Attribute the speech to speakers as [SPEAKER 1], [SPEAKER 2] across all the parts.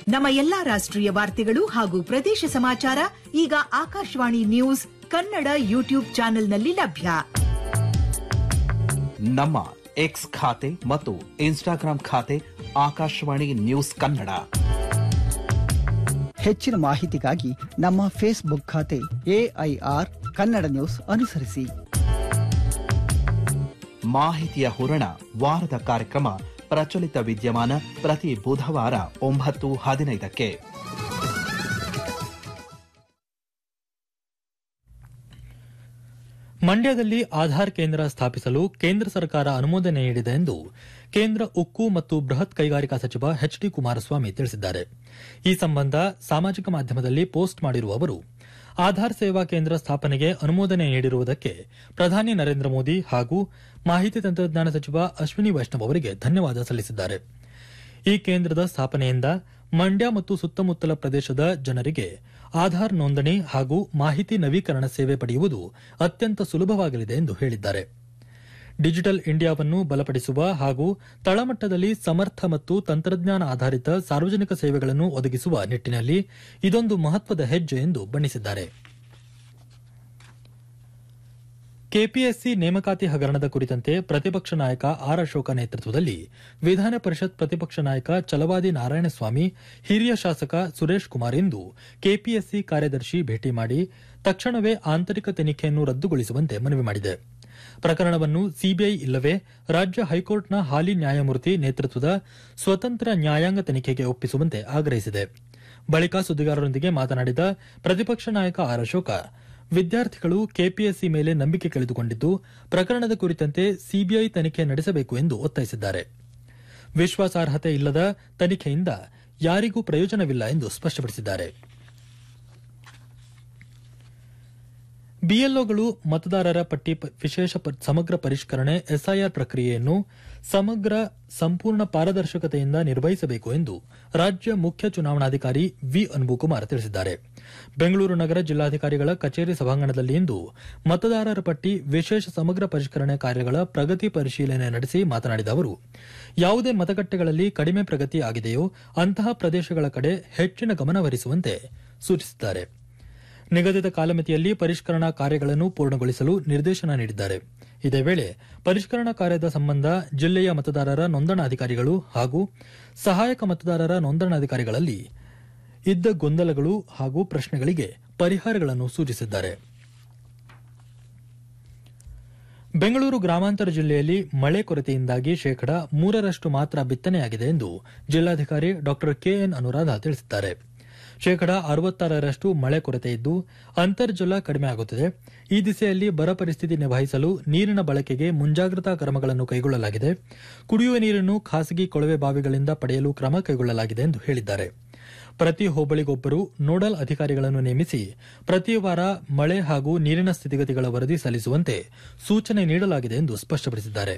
[SPEAKER 1] ನಮ್ಮ ಎಲ್ಲಾ ರಾಷ್ಟ್ರೀಯ ವಾರ್ತೆಗಳು ಹಾಗೂ ಪ್ರದೇಶ ಸಮಾಚಾರ ಈಗ ಆಕಾಶವಾಣಿ ನ್ಯೂಸ್ ಕನ್ನಡ ಯೂಟ್ಯೂಬ್ ಚಾನೆಲ್ನಲ್ಲಿ ಲಭ್ಯ
[SPEAKER 2] ನಮ್ಮ ಎಕ್ಸ್ ಖಾತೆ ಮತ್ತು ಇನ್ಸ್ಟಾಗ್ರಾಂ ಖಾತೆ ಆಕಾಶವಾಣಿ ನ್ಯೂಸ್ ಕನ್ನಡ
[SPEAKER 3] ಹೆಚ್ಚಿನ ಮಾಹಿತಿಗಾಗಿ ನಮ್ಮ ಫೇಸ್ಬುಕ್ ಖಾತೆ ಎಐಆರ್ ಕನ್ನಡ ನ್ಯೂಸ್ ಅನುಸರಿಸಿ
[SPEAKER 2] ಮಾಹಿತಿಯ ಹೂರಣ ವಾರದ ಕಾರ್ಯಕ್ರಮ ಪ್ರಚಲಿತ ವಿದ್ಯಮಾನ ಪ್ರತಿ ಬುಧವಾರ ಒಂಬತ್ತು ಹದಿನೈದಕ್ಕೆ
[SPEAKER 4] ಮಂಡ್ಯದಲ್ಲಿ ಆಧಾರ್ ಕೇಂದ್ರ ಸ್ಥಾಪಿಸಲು ಕೇಂದ್ರ ಸರ್ಕಾರ ಅನುಮೋದನೆ ನೀಡಿದೆ ಎಂದು ಕೇಂದ್ರ ಉಕ್ಕು ಮತ್ತು ಬೃಹತ್ ಕೈಗಾರಿಕಾ ಸಚಿವ ಎಚ್ ಡಿ ಕುಮಾರಸ್ವಾಮಿ ತಿಳಿಸಿದ್ದಾರೆ ಈ ಸಂಬಂಧ ಸಾಮಾಜಿಕ ಮಾಧ್ಯಮದಲ್ಲಿ ಪೋಸ್ಟ್ ಮಾಡಿರುವ ಅವರು ಆಧಾರ್ ಸೇವಾ ಕೇಂದ್ರ ಸ್ಥಾಪನೆಗೆ ಅನುಮೋದನೆ ನೀಡಿರುವುದಕ್ಕೆ ಪ್ರಧಾನಿ ನರೇಂದ್ರ ಮೋದಿ ಹಾಗೂ ಮಾಹಿತಿ ತಂತ್ರಜ್ಞಾನ ಸಚಿವ ಅಶ್ವಿನಿ ವೈಷ್ಣವ್ ಅವರಿಗೆ ಧನ್ಯವಾದ ಸಲ್ಲಿಸಿದ್ದಾರೆ ಈ ಕೇಂದ್ರದ ಸ್ಥಾಪನೆಯಿಂದ ಮಂಡ್ಯ ಮತ್ತು ಸುತ್ತಮುತ್ತಲ ಪ್ರದೇಶದ ಜನರಿಗೆ ಆಧಾರ್ ನೋಂದಣಿ ಹಾಗೂ ಮಾಹಿತಿ ನವೀಕರಣ ಸೇವೆ ಪಡೆಯುವುದು ಅತ್ಯಂತ ಸುಲಭವಾಗಲಿದೆ ಎಂದು ಹೇಳಿದ್ದಾರೆ ಡಿಜಿಟಲ್ ಇಂಡಿಯಾವನ್ನು ಬಲಪಡಿಸುವ ಹಾಗೂ ತಳಮಟ್ಟದಲ್ಲಿ ಸಮರ್ಥ ಮತ್ತು ತಂತ್ರಜ್ಞಾನ ಆಧಾರಿತ ಸಾರ್ವಜನಿಕ ಸೇವೆಗಳನ್ನು ಒದಗಿಸುವ ನಿಟ್ಟಿನಲ್ಲಿ ಇದೊಂದು ಮಹತ್ವದ ಹೆಜ್ಜೆ ಎಂದು ಬಣ್ಣಿಸಿದ್ದಾರೆ ಕೆಪಿಎಸ್ಸಿ ನೇಮಕಾತಿ ಹಗರಣದ ಕುರಿತಂತೆ ಪ್ರತಿಪಕ್ಷ ನಾಯಕ ಆರ್ ಅಶೋಕ ನೇತೃತ್ವದಲ್ಲಿ ವಿಧಾನ ಪರಿಷತ್ ಪ್ರತಿಪಕ್ಷ ನಾಯಕ ಚಲವಾದಿ ನಾರಾಯಣಸ್ವಾಮಿ ಹಿರಿಯ ಶಾಸಕ ಸುರೇಶ್ ಕುಮಾರ್ ಇಂದು ಕೆಪಿಎಸ್ಸಿ ಕಾರ್ಯದರ್ಶಿ ಭೇಟಿ ಮಾಡಿ ತಕ್ಷಣವೇ ಆಂತರಿಕ ತನಿಖೆಯನ್ನು ರದ್ದುಗೊಳಿಸುವಂತೆ ಮನವಿ ಮಾಡಿದೆ ಪ್ರಕರಣವನ್ನು ಸಿಬಿಐ ಇಲ್ಲವೇ ರಾಜ್ಯ ಹೈಕೋರ್ಟ್ನ ಹಾಲಿ ನ್ಯಾಯಮೂರ್ತಿ ನೇತೃತ್ವದ ಸ್ವತಂತ್ರ ನ್ಯಾಯಾಂಗ ತನಿಖೆಗೆ ಒಪ್ಪಿಸುವಂತೆ ಆಗ್ರಹಿಸಿದೆ ಬಳಿಕ ಸುದ್ದಿಗಾರರೊಂದಿಗೆ ಮಾತನಾಡಿದ ಪ್ರತಿಪಕ್ಷ ನಾಯಕ ಆರ್ ಅಶೋಕ ವಿದ್ಯಾರ್ಥಿಗಳು ಕೆಪಿಎಸ್ಸಿ ಮೇಲೆ ನಂಬಿಕೆ ಕಳೆದುಕೊಂಡಿದ್ದು ಪ್ರಕರಣದ ಕುರಿತಂತೆ ಸಿಬಿಐ ತನಿಖೆ ನಡೆಸಬೇಕು ಎಂದು ಒತ್ತಾಯಿಸಿದ್ದಾರೆ ವಿಶ್ವಾಸಾರ್ಹತೆ ಇಲ್ಲದ ತನಿಖೆಯಿಂದ ಯಾರಿಗೂ ಪ್ರಯೋಜನವಿಲ್ಲ ಎಂದು ಸ್ಪಷ್ಟಪಡಿಸಿದ್ದಾರೆ ಬಿಎಲ್ಒಗಳು ಮತದಾರರ ಪಟ್ಟಿ ಪ- ವಿಶೇಷ ಪ- ಸಮಗ್ರ ಪರಿಷ್ಕರಣೆ ಎಸ್ಐಆರ್ ಪ್ರಕ್ರಿಯೆಯನ್ನು ಸಮಗ್ರ ಸಂಪೂರ್ಣ ಪಾರದರ್ಶಕತೆಯಿಂದ ನಿರ್ವಹಿಸಬೇಕು ಎಂದು ರಾಜ್ಯ ಮುಖ್ಯ ಚುನಾವಣಾಧಿಕಾರಿ ವಿ ಅನ್ಬುಕುಮಾರ್ ತಿಳಿಸಿದ್ದಾರೆ ಬೆಂಗಳೂರು ನಗರ ಜಿಲ್ಲಾಧಿಕಾರಿಗಳ ಕಚೇರಿ ಸಭಾಂಗಣದಲ್ಲಿ ಇಂದು ಮತದಾರರ ಪಟ್ಟಿ ವಿಶೇಷ ಸಮಗ್ರ ಪರಿಷ್ಕರಣೆ ಕಾರ್ಯಗಳ ಪ್ರಗತಿ ಪರಿಶೀಲನೆ ನಡೆಸಿ ಮಾತನಾಡಿದ ಅವರು ಯಾವುದೇ ಮತಗಟ್ಟೆಗಳಲ್ಲಿ ಕಡಿಮೆ ಪ್ರಗತಿ ಆಗಿದೆಯೋ ಅಂತಹ ಪ್ರದೇಶಗಳ ಕಡೆ ಹೆಚ್ಚಿನ ಗಮನಹರಿಸುವಂತೆ ಸೂಚಿಸಿದ್ದಾರೆ ನಿಗದಿತ ಕಾಲಮಿತಿಯಲ್ಲಿ ಪರಿಷ್ಕರಣಾ ಕಾರ್ಯಗಳನ್ನು ಪೂರ್ಣಗೊಳಿಸಲು ನಿರ್ದೇಶನ ನೀಡಿದ್ದಾರೆ ಇದೇ ವೇಳೆ ಪರಿಷ್ಕರಣಾ ಕಾರ್ಯದ ಸಂಬಂಧ ಜಿಲ್ಲೆಯ ಮತದಾರರ ನೋಂದಣಾಧಿಕಾರಿಗಳು ಹಾಗೂ ಸಹಾಯಕ ಮತದಾರರ ನೋಂದಣಾಧಿಕಾರಿಗಳಲ್ಲಿ ಇದ್ದ ಗೊಂದಲಗಳು ಹಾಗೂ ಪ್ರಶ್ನೆಗಳಿಗೆ ಪರಿಹಾರಗಳನ್ನು ಸೂಚಿಸಿದ್ದಾರೆ ಬೆಂಗಳೂರು ಗ್ರಾಮಾಂತರ ಜಿಲ್ಲೆಯಲ್ಲಿ ಮಳೆ ಕೊರತೆಯಿಂದಾಗಿ ಶೇಕಡಾ ಮೂರರಷ್ಟು ಮಾತ್ರ ಬಿತ್ತನೆಯಾಗಿದೆ ಎಂದು ಜಿಲ್ಲಾಧಿಕಾರಿ ಡಾ ಕೆಎನ್ ಅನುರಾಧ ತಿಳಿಸಿದ್ದಾರೆ ಶೇಕಡಾ ಅರವತ್ತಾರರಷ್ಟು ಮಳೆ ಕೊರತೆ ಇದ್ದು ಅಂತರ್ಜಲ ಕಡಿಮೆ ಆಗುತ್ತಿದೆ ಈ ದಿಸೆಯಲ್ಲಿ ಬರ ಪರಿಸ್ಥಿತಿ ನಿಭಾಯಿಸಲು ನೀರಿನ ಬಳಕೆಗೆ ಮುಂಜಾಗ್ರತಾ ಕ್ರಮಗಳನ್ನು ಕೈಗೊಳ್ಳಲಾಗಿದೆ ಕುಡಿಯುವ ನೀರನ್ನು ಖಾಸಗಿ ಕೊಳವೆ ಬಾವಿಗಳಿಂದ ಪಡೆಯಲು ಕ್ರಮ ಕೈಗೊಳ್ಳಲಾಗಿದೆ ಎಂದು ಹೇಳಿದ್ದಾರೆ ಪ್ರತಿ ಹೋಬಳಿಗೊಬ್ಬರು ನೋಡಲ್ ಅಧಿಕಾರಿಗಳನ್ನು ನೇಮಿಸಿ ಪ್ರತಿ ವಾರ ಮಳೆ ಹಾಗೂ ನೀರಿನ ಸ್ಥಿತಿಗತಿಗಳ ವರದಿ ಸಲ್ಲಿಸುವಂತೆ ಸೂಚನೆ ನೀಡಲಾಗಿದೆ ಎಂದು ಸ್ಪಷ್ಟಪಡಿಸಿದ್ದಾರೆ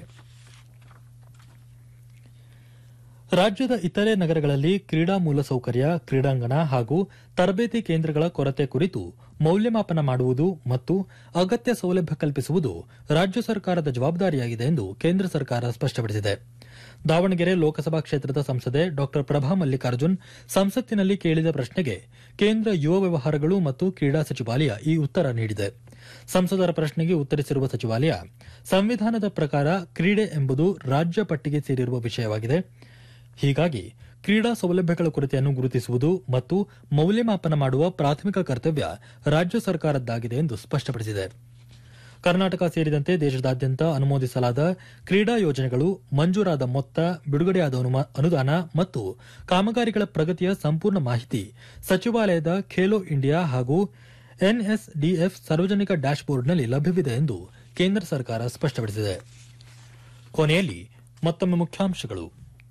[SPEAKER 4] ರಾಜ್ಯದ ಇತರೆ ನಗರಗಳಲ್ಲಿ ಕ್ರೀಡಾ ಮೂಲಸೌಕರ್ಯ ಕ್ರೀಡಾಂಗಣ ಹಾಗೂ ತರಬೇತಿ ಕೇಂದ್ರಗಳ ಕೊರತೆ ಕುರಿತು ಮೌಲ್ಯಮಾಪನ ಮಾಡುವುದು ಮತ್ತು ಅಗತ್ಯ ಸೌಲಭ್ಯ ಕಲ್ಪಿಸುವುದು ರಾಜ್ಯ ಸರ್ಕಾರದ ಜವಾಬ್ದಾರಿಯಾಗಿದೆ ಎಂದು ಕೇಂದ್ರ ಸರ್ಕಾರ ಸ್ಪಷ್ಟಪಡಿಸಿದೆ ದಾವಣಗೆರೆ ಲೋಕಸಭಾ ಕ್ಷೇತ್ರದ ಸಂಸದೆ ಡಾ ಪ್ರಭಾ ಮಲ್ಲಿಕಾರ್ಜುನ್ ಸಂಸತ್ತಿನಲ್ಲಿ ಕೇಳಿದ ಪ್ರಶ್ನೆಗೆ ಕೇಂದ್ರ ಯುವ ವ್ಯವಹಾರಗಳು ಮತ್ತು ಕ್ರೀಡಾ ಸಚಿವಾಲಯ ಈ ಉತ್ತರ ನೀಡಿದೆ ಸಂಸದರ ಪ್ರಶ್ನೆಗೆ ಉತ್ತರಿಸಿರುವ ಸಚಿವಾಲಯ ಸಂವಿಧಾನದ ಪ್ರಕಾರ ಕ್ರೀಡೆ ಎಂಬುದು ರಾಜ್ಯ ಪಟ್ಟಿಗೆ ಸೇರಿರುವ ವಿಷಯವಾಗಿದೆ ಹೀಗಾಗಿ ಕ್ರೀಡಾ ಸೌಲಭ್ಯಗಳ ಕೊರತೆಯನ್ನು ಗುರುತಿಸುವುದು ಮತ್ತು ಮೌಲ್ಯಮಾಪನ ಮಾಡುವ ಪ್ರಾಥಮಿಕ ಕರ್ತವ್ಯ ರಾಜ್ಯ ಸರ್ಕಾರದ್ದಾಗಿದೆ ಎಂದು ಸ್ಪಷ್ಟಪಡಿಸಿದೆ ಕರ್ನಾಟಕ ಸೇರಿದಂತೆ ದೇಶದಾದ್ಯಂತ ಅನುಮೋದಿಸಲಾದ ಕ್ರೀಡಾ ಯೋಜನೆಗಳು ಮಂಜೂರಾದ ಮೊತ್ತ ಬಿಡುಗಡೆಯಾದ ಅನುಮ- ಅನುದಾನ ಮತ್ತು ಕಾಮಗಾರಿಗಳ ಪ್ರಗತಿಯ ಸಂಪೂರ್ಣ ಮಾಹಿತಿ ಸಚಿವಾಲಯದ ಖೇಲೋ ಇಂಡಿಯಾ ಹಾಗೂ ಎನ್ಎಸ್ಡಿಎಫ್ ಸಾರ್ವಜನಿಕ ಡ್ಯಾಶ್ಬೋರ್ಡ್ನಲ್ಲಿ ಲಭ್ಯವಿದೆ ಎಂದು ಕೇಂದ್ರ ಸರ್ಕಾರ ಸ್ಪಷ್ಟಪಡಿಸಿದೆ ಕೊನೆಯಲ್ಲಿ ಮತ್ತೊಮ್ಮೆ ಮುಖ್ಯಾಂಶಗಳು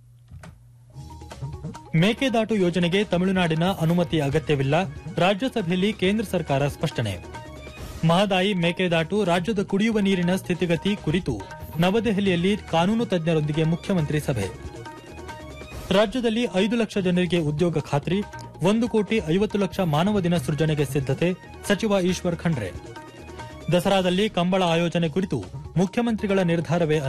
[SPEAKER 4] ಮೇಕೆದಾಟು ಯೋಜನೆಗೆ ತಮಿಳುನಾಡಿನ ಅನುಮತಿ ಅಗತ್ಯವಿಲ್ಲ ರಾಜ್ಯಸಭೆಯಲ್ಲಿ ಕೇಂದ್ರ ಸರ್ಕಾರ ಸ್ಪಷ್ಟನೆ ಮಹದಾಯಿ ಮೇಕೆದಾಟು ರಾಜ್ಯದ ಕುಡಿಯುವ ನೀರಿನ ಸ್ಥಿತಿಗತಿ ಕುರಿತು ನವದೆಹಲಿಯಲ್ಲಿ ಕಾನೂನು ತಜ್ಞರೊಂದಿಗೆ ಮುಖ್ಯಮಂತ್ರಿ ಸಭೆ ರಾಜ್ಯದಲ್ಲಿ ಐದು ಲಕ್ಷ ಜನರಿಗೆ ಉದ್ಯೋಗ ಖಾತ್ರಿ ಒಂದು ಕೋಟಿ ಐವತ್ತು ಲಕ್ಷ ಮಾನವ ದಿನ ಸೃಜನೆಗೆ ಸಿದ್ಧತೆ ಸಚಿವ ಈಶ್ವರ್ ಖಂಡ್ರೆ ದಸರಾದಲ್ಲಿ ಕಂಬಳ ಆಯೋಜನೆ ಕುರಿತು ಮುಖ್ಯಮಂತ್ರಿಗಳ ನಿರ್ಧಾರವೇ